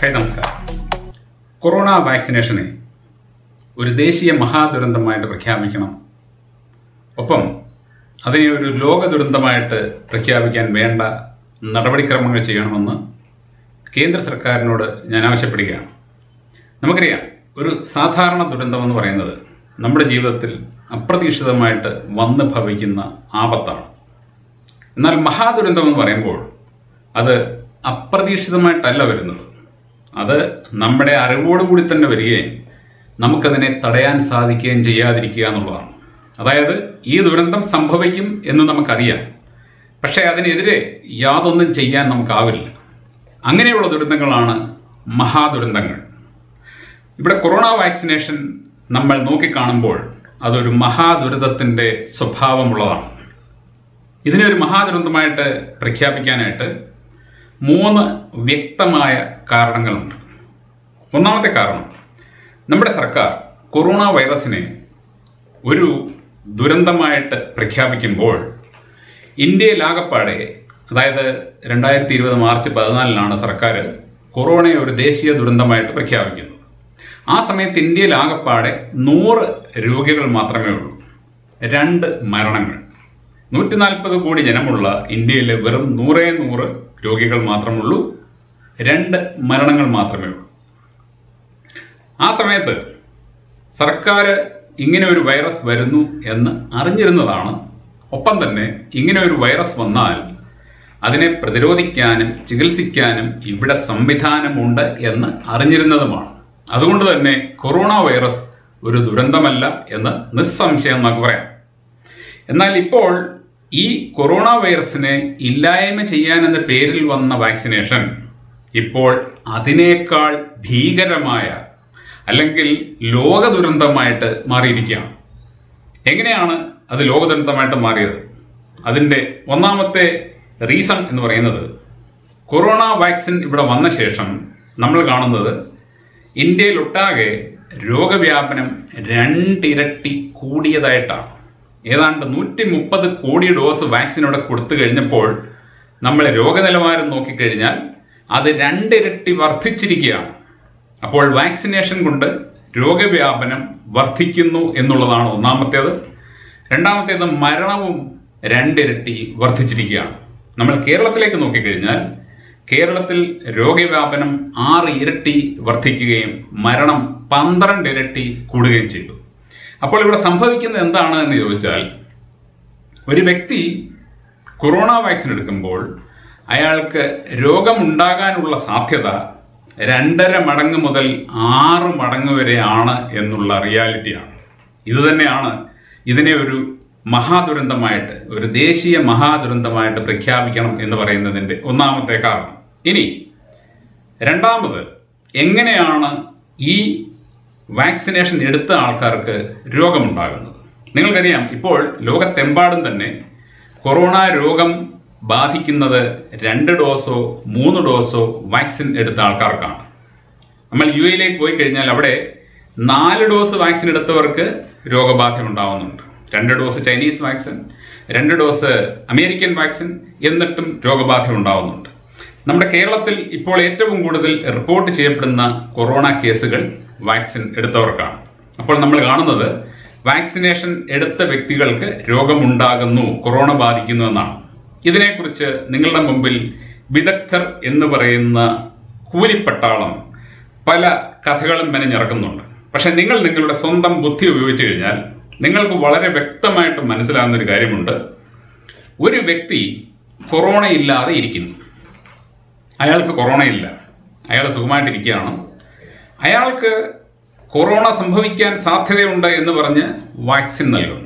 hi നമസ്കാരം corona വാക്സിനേഷനെ ഒരു ദേശീയ മഹാദുരന്തമായിട്ട് പ്രഖ്യാപിക്കണം ഒപ്പം അതിനെ ഒരു ലോക ദുരന്തമായിട്ട് പ്രഖ്യാപിക്കാൻ വേണ്ട നടപടിക്രമങ്ങൾ ചെയ്യണമെന്ന് കേന്ദ്ര സർക്കാരിനോട് ഞാൻ ആവശ്യപ്പെടുകയാണ് നമുക്കറിയാം ഒരു സാധാരണ ദുരന്തം എന്ന് പറയുന്നത് നമ്മുടെ ജീവിതത്തിൽ അപ്രതീക്ഷിതമായിട്ട് വന്ന് ഭവിക്കുന്ന ആപത്താണ് എന്നാൽ മഹാദുരന്തം എന്ന് പറയുമ്പോൾ അത് അപ്രതീക്ഷിതമായിട്ടല്ല വരുന്നത് അത് നമ്മുടെ അറിവോടുകൂടി തന്നെ വരികയും നമുക്കതിനെ തടയാൻ സാധിക്കുകയും ചെയ്യാതിരിക്കുക എന്നുള്ളതാണ് അതായത് ഈ ദുരന്തം സംഭവിക്കും എന്ന് നമുക്കറിയാം പക്ഷേ അതിനെതിരെ യാതൊന്നും ചെയ്യാൻ നമുക്കാവില്ല അങ്ങനെയുള്ള ദുരന്തങ്ങളാണ് മഹാദുരന്തങ്ങൾ ഇവിടെ കൊറോണ വാക്സിനേഷൻ നമ്മൾ നോക്കിക്കാണുമ്പോൾ അതൊരു മഹാദുരിതത്തിൻ്റെ സ്വഭാവമുള്ളതാണ് ഇതിനെ ഒരു മഹാദുരന്തമായിട്ട് പ്രഖ്യാപിക്കാനായിട്ട് മൂന്ന് വ്യക്തമായ കാരണങ്ങളുണ്ട് ഒന്നാമത്തെ കാരണം നമ്മുടെ സർക്കാർ കൊറോണ വൈറസിനെ ഒരു ദുരന്തമായിട്ട് പ്രഖ്യാപിക്കുമ്പോൾ ഇന്ത്യയിലാകപ്പാടെ അതായത് രണ്ടായിരത്തി ഇരുപത് മാർച്ച് പതിനാലിനാണ് സർക്കാർ കൊറോണയെ ഒരു ദേശീയ ദുരന്തമായിട്ട് പ്രഖ്യാപിക്കുന്നത് ആ സമയത്ത് ഇന്ത്യയിലാകപ്പാടെ നൂറ് രോഗികൾ മാത്രമേ ഉള്ളൂ രണ്ട് മരണങ്ങൾ നൂറ്റി നാൽപ്പത് കോടി ജനമുള്ള ഇന്ത്യയിലെ വെറും നൂറേ നൂറ് രോഗികൾ മാത്രമുള്ളൂ രണ്ട് മരണങ്ങൾ മാത്രമേ ഉള്ളൂ ആ സമയത്ത് സർക്കാർ ഇങ്ങനെ ഒരു വൈറസ് വരുന്നു എന്ന് അറിഞ്ഞിരുന്നതാണ് ഒപ്പം തന്നെ ഇങ്ങനെ ഒരു വൈറസ് വന്നാൽ അതിനെ പ്രതിരോധിക്കാനും ചികിത്സിക്കാനും ഇവിടെ സംവിധാനമുണ്ട് എന്ന് അറിഞ്ഞിരുന്നതുമാണ് അതുകൊണ്ട് തന്നെ കൊറോണ വൈറസ് ഒരു ദുരന്തമല്ല എന്ന് നിസ്സംശയം നമുക്ക് പറയാം എന്നാൽ ഇപ്പോൾ ഈ കൊറോണ വൈറസിനെ ഇല്ലായ്മ ചെയ്യാനെന്ന പേരിൽ വന്ന വാക്സിനേഷൻ ഇപ്പോൾ അതിനേക്കാൾ ഭീകരമായ അല്ലെങ്കിൽ ലോക ദുരന്തമായിട്ട് മാറിയിരിക്കുകയാണ് എങ്ങനെയാണ് അത് ലോക ദുരന്തമായിട്ട് മാറിയത് അതിൻ്റെ ഒന്നാമത്തെ റീസൺ എന്ന് പറയുന്നത് കൊറോണ വാക്സിൻ ഇവിടെ വന്ന ശേഷം നമ്മൾ കാണുന്നത് ഇന്ത്യയിലൊട്ടാകെ രോഗവ്യാപനം രണ്ടിരട്ടി കൂടിയതായിട്ടാണ് ഏതാണ്ട് നൂറ്റി മുപ്പത് കോടി ഡോസ് വാക്സിൻ ഇവിടെ കൊടുത്തു കഴിഞ്ഞപ്പോൾ നമ്മൾ രോഗനിലവാരം നോക്കിക്കഴിഞ്ഞാൽ അത് രണ്ടിരട്ടി വർദ്ധിച്ചിരിക്കുകയാണ് അപ്പോൾ വാക്സിനേഷൻ കൊണ്ട് രോഗവ്യാപനം വർദ്ധിക്കുന്നു എന്നുള്ളതാണ് ഒന്നാമത്തേത് രണ്ടാമത്തേത് മരണവും രണ്ടിരട്ടി വർദ്ധിച്ചിരിക്കുകയാണ് നമ്മൾ കേരളത്തിലേക്ക് നോക്കിക്കഴിഞ്ഞാൽ കേരളത്തിൽ രോഗവ്യാപനം ആറ് ഇരട്ടി വർദ്ധിക്കുകയും മരണം പന്ത്രണ്ട് ഇരട്ടി കൂടുകയും ചെയ്തു അപ്പോൾ ഇവിടെ സംഭവിക്കുന്നത് എന്താണ് എന്ന് ചോദിച്ചാൽ ഒരു വ്യക്തി കൊറോണ വാക്സിൻ എടുക്കുമ്പോൾ അയാൾക്ക് രോഗമുണ്ടാകാനുള്ള സാധ്യത രണ്ടര മടങ്ങ് മുതൽ ആറ് മടങ്ങ് വരെയാണ് എന്നുള്ള റിയാലിറ്റിയാണ് ഇത് തന്നെയാണ് ഇതിനെ ഒരു മഹാദുരന്തമായിട്ട് ഒരു ദേശീയ മഹാദുരന്തമായിട്ട് പ്രഖ്യാപിക്കണം എന്ന് പറയുന്നതിൻ്റെ ഒന്നാമത്തെ കാരണം ഇനി രണ്ടാമത് എങ്ങനെയാണ് ഈ വാക്സിനേഷൻ എടുത്ത ആൾക്കാർക്ക് രോഗമുണ്ടാകുന്നത് നിങ്ങൾക്കറിയാം ഇപ്പോൾ ലോകത്തെമ്പാടും തന്നെ കൊറോണ രോഗം ബാധിക്കുന്നത് രണ്ട് ഡോസോ മൂന്ന് ഡോസോ വാക്സിൻ എടുത്ത ആൾക്കാർക്കാണ് നമ്മൾ യു എയിലേക്ക് പോയി കഴിഞ്ഞാൽ അവിടെ നാല് ഡോസ് വാക്സിൻ എടുത്തവർക്ക് രോഗബാധ ഉണ്ടാവുന്നുണ്ട് രണ്ട് ഡോസ് ചൈനീസ് വാക്സിൻ രണ്ട് ഡോസ് അമേരിക്കൻ വാക്സിൻ എന്നിട്ടും രോഗബാധ ഉണ്ടാവുന്നുണ്ട് നമ്മുടെ കേരളത്തിൽ ഇപ്പോൾ ഏറ്റവും കൂടുതൽ റിപ്പോർട്ട് ചെയ്യപ്പെടുന്ന കൊറോണ കേസുകൾ വാക്സിൻ എടുത്തവർക്കാണ് അപ്പോൾ നമ്മൾ കാണുന്നത് വാക്സിനേഷൻ എടുത്ത വ്യക്തികൾക്ക് രോഗമുണ്ടാകുന്നു കൊറോണ ബാധിക്കുന്നു എന്നാണ് ഇതിനെക്കുറിച്ച് നിങ്ങളുടെ മുമ്പിൽ വിദഗ്ധർ എന്ന് പറയുന്ന കൂലിപ്പട്ടാളം പല കഥകളും മെനഞ്ഞിറക്കുന്നുണ്ട് പക്ഷെ നിങ്ങൾ നിങ്ങളുടെ സ്വന്തം ബുദ്ധി ഉപയോഗിച്ച് കഴിഞ്ഞാൽ നിങ്ങൾക്ക് വളരെ വ്യക്തമായിട്ട് മനസ്സിലാകുന്ന ഒരു കാര്യമുണ്ട് ഒരു വ്യക്തി കൊറോണ ഇല്ലാതെ ഇരിക്കുന്നു അയാൾക്ക് കൊറോണ ഇല്ല അയാൾ സുഖമായിട്ടിരിക്കുകയാണ് അയാൾക്ക് കൊറോണ സംഭവിക്കാൻ സാധ്യതയുണ്ട് എന്ന് പറഞ്ഞ് വാക്സിൻ നൽകുന്നു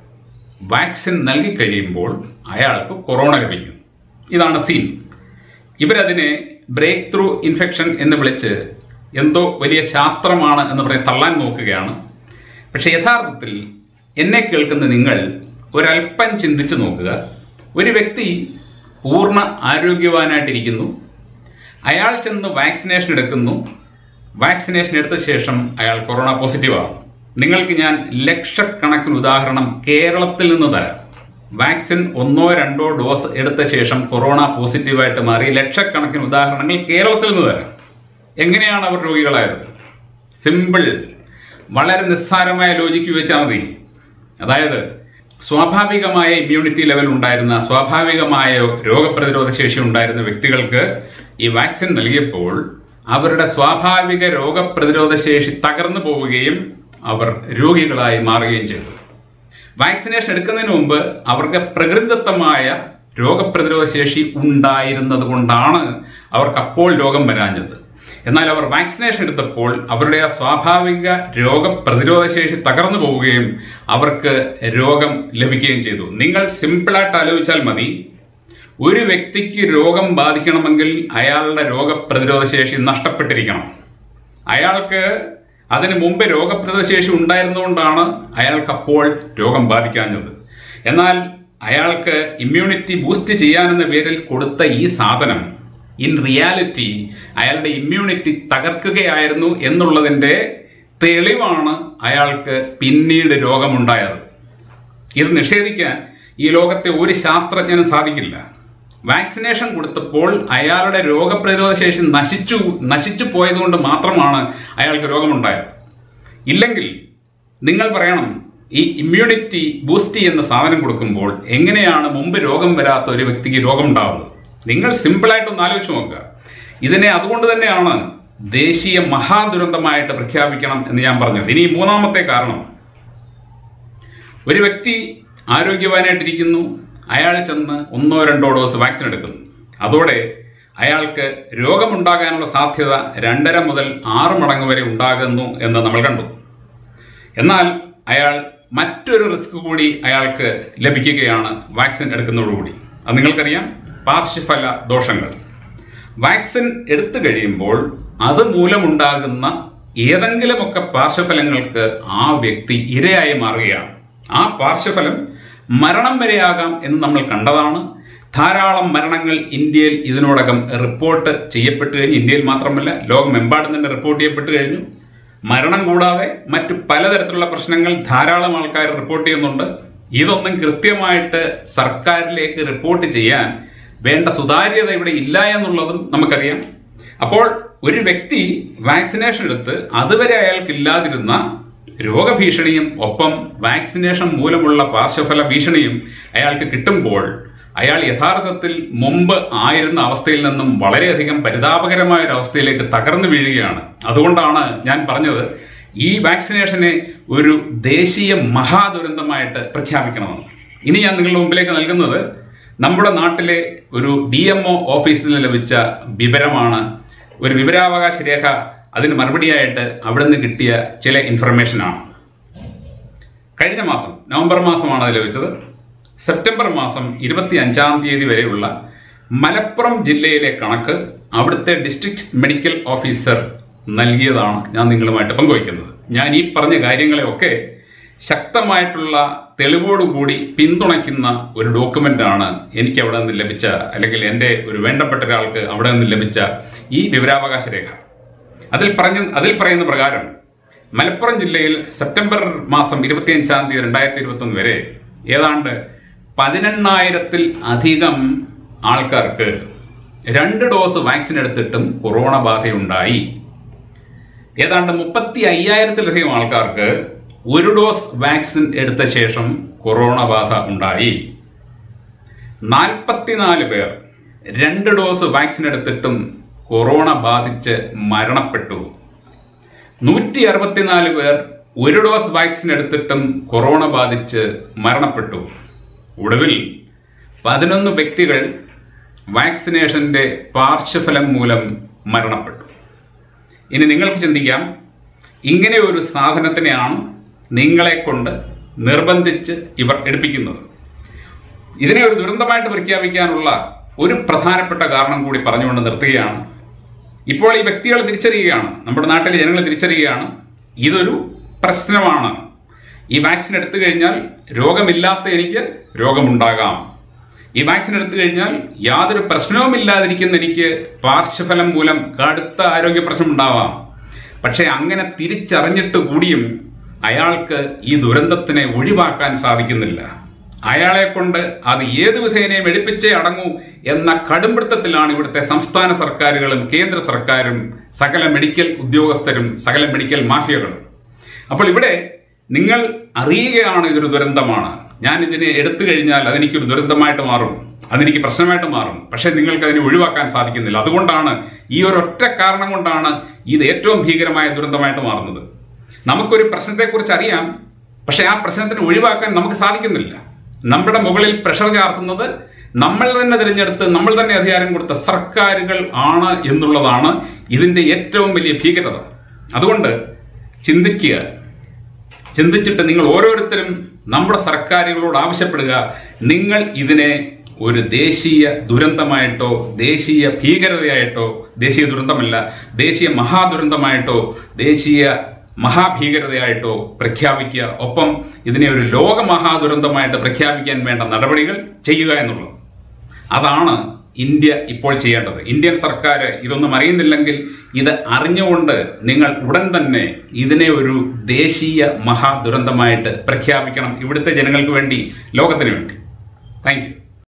വാക്സിൻ നൽകി കഴിയുമ്പോൾ അയാൾക്ക് കൊറോണ ലഭിക്കും ഇതാണ് സീൻ ഇവരതിനെ ബ്രേക്ക് ത്രൂ ഇൻഫെക്ഷൻ എന്ന് വിളിച്ച് എന്തോ വലിയ ശാസ്ത്രമാണ് എന്ന് പറഞ്ഞ് തള്ളാൻ നോക്കുകയാണ് പക്ഷെ യഥാർത്ഥത്തിൽ എന്നെ കേൾക്കുന്ന നിങ്ങൾ ഒരല്പം ചിന്തിച്ചു നോക്കുക ഒരു വ്യക്തി പൂർണ്ണ ആരോഗ്യവാനായിട്ടിരിക്കുന്നു അയാൾ ചെന്ന് വാക്സിനേഷൻ എടുക്കുന്നു വാക്സിനേഷൻ എടുത്ത ശേഷം അയാൾ കൊറോണ പോസിറ്റീവ് ആകും നിങ്ങൾക്ക് ഞാൻ ലക്ഷക്കണക്കിന് ഉദാഹരണം കേരളത്തിൽ നിന്ന് തരാം വാക്സിൻ ഒന്നോ രണ്ടോ ഡോസ് എടുത്ത ശേഷം കൊറോണ പോസിറ്റീവായിട്ട് മാറി ലക്ഷക്കണക്കിന് ഉദാഹരണങ്ങൾ കേരളത്തിൽ നിന്ന് തരാം എങ്ങനെയാണ് അവർ രോഗികളായത് സിമ്പിൾ വളരെ നിസ്സാരമായ ലോജിക്ക് വെച്ചാൽ മതി അതായത് സ്വാഭാവികമായ ഇമ്മ്യൂണിറ്റി ലെവൽ ഉണ്ടായിരുന്ന സ്വാഭാവികമായ രോഗപ്രതിരോധ ശേഷി ഉണ്ടായിരുന്ന വ്യക്തികൾക്ക് ഈ വാക്സിൻ നൽകിയപ്പോൾ അവരുടെ സ്വാഭാവിക രോഗപ്രതിരോധ ശേഷി തകർന്നു പോവുകയും അവർ രോഗികളായി മാറുകയും ചെയ്തു വാക്സിനേഷൻ എടുക്കുന്നതിന് മുമ്പ് അവർക്ക് പ്രകൃതിദത്തമായ രോഗപ്രതിരോധ ശേഷി ഉണ്ടായിരുന്നത് കൊണ്ടാണ് അവർക്ക് അപ്പോൾ രോഗം വരാഞ്ഞത് എന്നാൽ അവർ വാക്സിനേഷൻ എടുത്തപ്പോൾ അവരുടെ ആ സ്വാഭാവിക രോഗപ്രതിരോധ ശേഷി തകർന്നു പോവുകയും അവർക്ക് രോഗം ലഭിക്കുകയും ചെയ്തു നിങ്ങൾ സിമ്പിളായിട്ട് ആലോചിച്ചാൽ മതി ഒരു വ്യക്തിക്ക് രോഗം ബാധിക്കണമെങ്കിൽ അയാളുടെ രോഗപ്രതിരോധ ശേഷി നഷ്ടപ്പെട്ടിരിക്കണം അയാൾക്ക് അതിനു മുമ്പ് രോഗപ്രതിരോധ ശേഷി ഉണ്ടായിരുന്നുകൊണ്ടാണ് അയാൾക്ക് അപ്പോൾ രോഗം ബാധിക്കാഞ്ഞത് എന്നാൽ അയാൾക്ക് ഇമ്മ്യൂണിറ്റി ബൂസ്റ്റ് ചെയ്യാനെന്ന പേരിൽ കൊടുത്ത ഈ സാധനം ഇൻ റിയാലിറ്റി അയാളുടെ ഇമ്മ്യൂണിറ്റി തകർക്കുകയായിരുന്നു എന്നുള്ളതിൻ്റെ തെളിവാണ് അയാൾക്ക് പിന്നീട് രോഗമുണ്ടായത് ഇത് നിഷേധിക്കാൻ ഈ ലോകത്തെ ഒരു ശാസ്ത്രജ്ഞനും സാധിക്കില്ല വാക്സിനേഷൻ കൊടുത്തപ്പോൾ അയാളുടെ രോഗപ്രതിരോധ ശേഷി നശിച്ചു നശിച്ചു പോയതുകൊണ്ട് മാത്രമാണ് അയാൾക്ക് രോഗമുണ്ടായത് ഇല്ലെങ്കിൽ നിങ്ങൾ പറയണം ഈ ഇമ്മ്യൂണിറ്റി ബൂസ്റ്റ് ചെയ്യുന്ന സാധനം കൊടുക്കുമ്പോൾ എങ്ങനെയാണ് മുമ്പ് രോഗം വരാത്ത ഒരു വ്യക്തിക്ക് രോഗമുണ്ടാവുന്നത് നിങ്ങൾ സിമ്പിളായിട്ടൊന്ന് ആലോചിച്ച് നോക്കുക ഇതിനെ അതുകൊണ്ട് തന്നെയാണ് ദേശീയ മഹാദുരന്തമായിട്ട് പ്രഖ്യാപിക്കണം എന്ന് ഞാൻ പറഞ്ഞത് ഇനി മൂന്നാമത്തെ കാരണം ഒരു വ്യക്തി ആരോഗ്യവാനായിട്ടിരിക്കുന്നു അയാൾ ചെന്ന് ഒന്നോ രണ്ടോ ഡോസ് വാക്സിൻ എടുക്കുന്നു അതോടെ അയാൾക്ക് രോഗമുണ്ടാകാനുള്ള സാധ്യത രണ്ടര മുതൽ ആറ് മടങ്ങ് വരെ ഉണ്ടാകുന്നു എന്ന് നമ്മൾ കണ്ടു എന്നാൽ അയാൾ മറ്റൊരു റിസ്ക് കൂടി അയാൾക്ക് ലഭിക്കുകയാണ് വാക്സിൻ എടുക്കുന്നതോടുകൂടി അത് നിങ്ങൾക്കറിയാം പാർശ്വഫല ദോഷങ്ങൾ വാക്സിൻ എടുത്തു കഴിയുമ്പോൾ അത് മൂലമുണ്ടാകുന്ന ഏതെങ്കിലുമൊക്കെ പാർശ്വഫലങ്ങൾക്ക് ആ വ്യക്തി ഇരയായി മാറുകയാണ് ആ പാർശ്വഫലം മരണം വരെയാകാം എന്ന് നമ്മൾ കണ്ടതാണ് ധാരാളം മരണങ്ങൾ ഇന്ത്യയിൽ ഇതിനോടകം റിപ്പോർട്ട് ചെയ്യപ്പെട്ടു കഴിഞ്ഞു ഇന്ത്യയിൽ മാത്രമല്ല ലോകമെമ്പാടും തന്നെ റിപ്പോർട്ട് ചെയ്യപ്പെട്ടു കഴിഞ്ഞു മരണം കൂടാതെ മറ്റു പലതരത്തിലുള്ള പ്രശ്നങ്ങൾ ധാരാളം ആൾക്കാർ റിപ്പോർട്ട് ചെയ്യുന്നുണ്ട് ഇതൊന്നും കൃത്യമായിട്ട് സർക്കാരിലേക്ക് റിപ്പോർട്ട് ചെയ്യാൻ വേണ്ട സുതാര്യത ഇവിടെ ഇല്ല എന്നുള്ളതും നമുക്കറിയാം അപ്പോൾ ഒരു വ്യക്തി വാക്സിനേഷൻ എടുത്ത് അതുവരെ അയാൾക്ക് ഇല്ലാതിരുന്ന രോഗഭീഷണിയും ഒപ്പം വാക്സിനേഷൻ മൂലമുള്ള പാർശ്വഫല ഭീഷണിയും അയാൾക്ക് കിട്ടുമ്പോൾ അയാൾ യഥാർത്ഥത്തിൽ മുമ്പ് ആയിരുന്ന അവസ്ഥയിൽ നിന്നും വളരെയധികം പരിതാപകരമായ ഒരു അവസ്ഥയിലേക്ക് തകർന്നു വീഴുകയാണ് അതുകൊണ്ടാണ് ഞാൻ പറഞ്ഞത് ഈ വാക്സിനേഷനെ ഒരു ദേശീയ മഹാദുരന്തമായിട്ട് പ്രഖ്യാപിക്കണമെന്ന് ഇനി ഞാൻ നിങ്ങളുടെ മുമ്പിലേക്ക് നൽകുന്നത് നമ്മുടെ നാട്ടിലെ ഒരു ഡി എം ഒ ഓഫീസിൽ നിന്ന് ലഭിച്ച വിവരമാണ് ഒരു വിവരാവകാശ രേഖ അതിന് മറുപടിയായിട്ട് അവിടെ നിന്ന് കിട്ടിയ ചില ഇൻഫർമേഷനാണ് കഴിഞ്ഞ മാസം നവംബർ മാസമാണ് അത് ലഭിച്ചത് സെപ്റ്റംബർ മാസം ഇരുപത്തി അഞ്ചാം തീയതി വരെയുള്ള മലപ്പുറം ജില്ലയിലെ കണക്ക് അവിടുത്തെ ഡിസ്ട്രിക്ട് മെഡിക്കൽ ഓഫീസർ നൽകിയതാണ് ഞാൻ നിങ്ങളുമായിട്ട് പങ്കുവയ്ക്കുന്നത് ഞാൻ ഈ പറഞ്ഞ കാര്യങ്ങളെയൊക്കെ ശക്തമായിട്ടുള്ള തെളിവോടുകൂടി പിന്തുണയ്ക്കുന്ന ഒരു ഡോക്യുമെന്റ് ആണ് എനിക്ക് അവിടെ നിന്ന് ലഭിച്ച അല്ലെങ്കിൽ എൻ്റെ ഒരു വേണ്ടപ്പെട്ട ഒരാൾക്ക് അവിടെ നിന്ന് ലഭിച്ച ഈ വിവരാവകാശ രേഖ അതിൽ പറഞ്ഞ അതിൽ പറയുന്ന പ്രകാരം മലപ്പുറം ജില്ലയിൽ സെപ്റ്റംബർ മാസം ഇരുപത്തിയഞ്ചാം തീയതി രണ്ടായിരത്തി ഇരുപത്തൊന്ന് വരെ ഏതാണ്ട് പതിനെണ്ണായിരത്തിൽ അധികം ആൾക്കാർക്ക് രണ്ട് ഡോസ് വാക്സിൻ എടുത്തിട്ടും കൊറോണ ബാധയുണ്ടായി ഏതാണ്ട് മുപ്പത്തി അയ്യായിരത്തിലധികം ആൾക്കാർക്ക് ഒരു ഡോസ് വാക്സിൻ എടുത്ത ശേഷം കൊറോണ ബാധ ഉണ്ടായി നാൽപ്പത്തിനാല് പേർ രണ്ട് ഡോസ് വാക്സിൻ എടുത്തിട്ടും കൊറോണ ബാധിച്ച് മരണപ്പെട്ടു നൂറ്റി അറുപത്തിനാല് പേർ ഒരു ഡോസ് വാക്സിൻ എടുത്തിട്ടും കൊറോണ ബാധിച്ച് മരണപ്പെട്ടു ഒടുവിൽ പതിനൊന്ന് വ്യക്തികൾ വാക്സിനേഷന്റെ പാർശ്വഫലം മൂലം മരണപ്പെട്ടു ഇനി നിങ്ങൾക്ക് ചിന്തിക്കാം ഇങ്ങനെ ഒരു സാധനത്തിനെയാണ് നിങ്ങളെ കൊണ്ട് നിർബന്ധിച്ച് ഇവർ എടുപ്പിക്കുന്നത് ഇതിനെ ഒരു ദുരന്തമായിട്ട് പ്രഖ്യാപിക്കാനുള്ള ഒരു പ്രധാനപ്പെട്ട കാരണം കൂടി പറഞ്ഞുകൊണ്ട് നിർത്തുകയാണ് ഇപ്പോൾ ഈ വ്യക്തികൾ തിരിച്ചറിയുകയാണ് നമ്മുടെ നാട്ടിലെ ജനങ്ങൾ തിരിച്ചറിയുകയാണ് ഇതൊരു പ്രശ്നമാണ് ഈ വാക്സിൻ എടുത്തു കഴിഞ്ഞാൽ രോഗമില്ലാത്ത എനിക്ക് രോഗമുണ്ടാകാം ഈ വാക്സിൻ എടുത്തു കഴിഞ്ഞാൽ യാതൊരു പ്രശ്നവുമില്ലാതിരിക്കുന്ന എനിക്ക് പാർശ്വഫലം മൂലം കടുത്ത ആരോഗ്യ പ്രശ്നം ഉണ്ടാവാം പക്ഷെ അങ്ങനെ തിരിച്ചറിഞ്ഞിട്ട് കൂടിയും അയാൾക്ക് ഈ ദുരന്തത്തിനെ ഒഴിവാക്കാൻ സാധിക്കുന്നില്ല അയാളെ കൊണ്ട് അത് ഏത് വിധേനയും എടുപ്പിച്ചേ അടങ്ങൂ എന്ന കടുംപിടുത്തത്തിലാണ് ഇവിടുത്തെ സംസ്ഥാന സർക്കാരുകളും കേന്ദ്ര സർക്കാരും സകല മെഡിക്കൽ ഉദ്യോഗസ്ഥരും സകല മെഡിക്കൽ മാഫിയകളും അപ്പോൾ ഇവിടെ നിങ്ങൾ അറിയുകയാണ് ഇതൊരു ദുരന്തമാണ് ഞാൻ ഇതിനെ എടുത്തു കഴിഞ്ഞാൽ അതെനിക്കൊരു ദുരന്തമായിട്ട് മാറും അതെനിക്ക് പ്രശ്നമായിട്ട് മാറും പക്ഷെ നിങ്ങൾക്ക് അതിനെ ഒഴിവാക്കാൻ സാധിക്കുന്നില്ല അതുകൊണ്ടാണ് ഈ ഒരൊറ്റ കാരണം കൊണ്ടാണ് ഇത് ഏറ്റവും ഭീകരമായ ദുരന്തമായിട്ട് മാറുന്നത് നമുക്കൊരു പ്രശ്നത്തെക്കുറിച്ച് അറിയാം പക്ഷെ ആ പ്രശ്നത്തിന് ഒഴിവാക്കാൻ നമുക്ക് സാധിക്കുന്നില്ല നമ്മുടെ മുകളിൽ പ്രഷർ ചാർത്തുന്നത് നമ്മൾ തന്നെ തിരഞ്ഞെടുത്ത് നമ്മൾ തന്നെ അധികാരം കൊടുത്ത സർക്കാരുകൾ ആണ് എന്നുള്ളതാണ് ഇതിന്റെ ഏറ്റവും വലിയ ഭീകരത അതുകൊണ്ട് ചിന്തിക്കുക ചിന്തിച്ചിട്ട് നിങ്ങൾ ഓരോരുത്തരും നമ്മുടെ സർക്കാരുകളോട് ആവശ്യപ്പെടുക നിങ്ങൾ ഇതിനെ ഒരു ദേശീയ ദുരന്തമായിട്ടോ ദേശീയ ഭീകരതയായിട്ടോ ദേശീയ ദുരന്തമല്ല ദേശീയ മഹാദുരന്തമായിട്ടോ ദേശീയ മഹാഭീകരതയായിട്ടോ പ്രഖ്യാപിക്കുക ഒപ്പം ഇതിനെ ഒരു ലോക മഹാദുരന്തമായിട്ട് പ്രഖ്യാപിക്കാൻ വേണ്ട നടപടികൾ ചെയ്യുക എന്നുള്ളത് അതാണ് ഇന്ത്യ ഇപ്പോൾ ചെയ്യേണ്ടത് ഇന്ത്യൻ സർക്കാർ ഇതൊന്നും അറിയുന്നില്ലെങ്കിൽ ഇത് അറിഞ്ഞുകൊണ്ട് നിങ്ങൾ ഉടൻ തന്നെ ഇതിനെ ഒരു ദേശീയ മഹാദുരന്തമായിട്ട് പ്രഖ്യാപിക്കണം ഇവിടുത്തെ ജനങ്ങൾക്ക് വേണ്ടി ലോകത്തിന് വേണ്ടി താങ്ക് യു